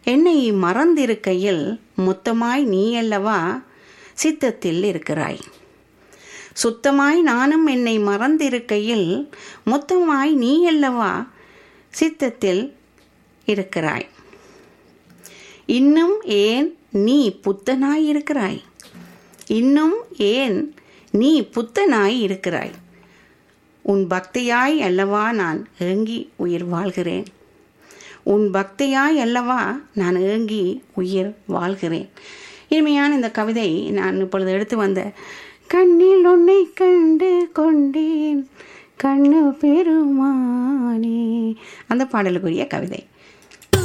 என்னை மறந்திருக்கையில் மொத்தமாய் நீ அல்லவா சித்தத்தில் இருக்கிறாய் சுத்தமாய் நானும் என்னை மறந்திருக்கையில் மொத்தமாய் நீ அல்லவா சித்தத்தில் இருக்கிறாய் இன்னும் ஏன் நீ புத்தனாய் இருக்கிறாய் இன்னும் ஏன் நீ புத்தனாய் இருக்கிறாய் உன் பக்தியாய் அல்லவா நான் ஏங்கி உயிர் வாழ்கிறேன் உன் பக்தியாய் அல்லவா நான் ஏங்கி உயிர் வாழ்கிறேன் இனிமையான இந்த கவிதை நான் இப்பொழுது எடுத்து வந்த கண்ணில் உன்னை கண்டு கொண்டேன் கண்ணு பெருமானே அந்த பாடலுக்குரிய கவிதை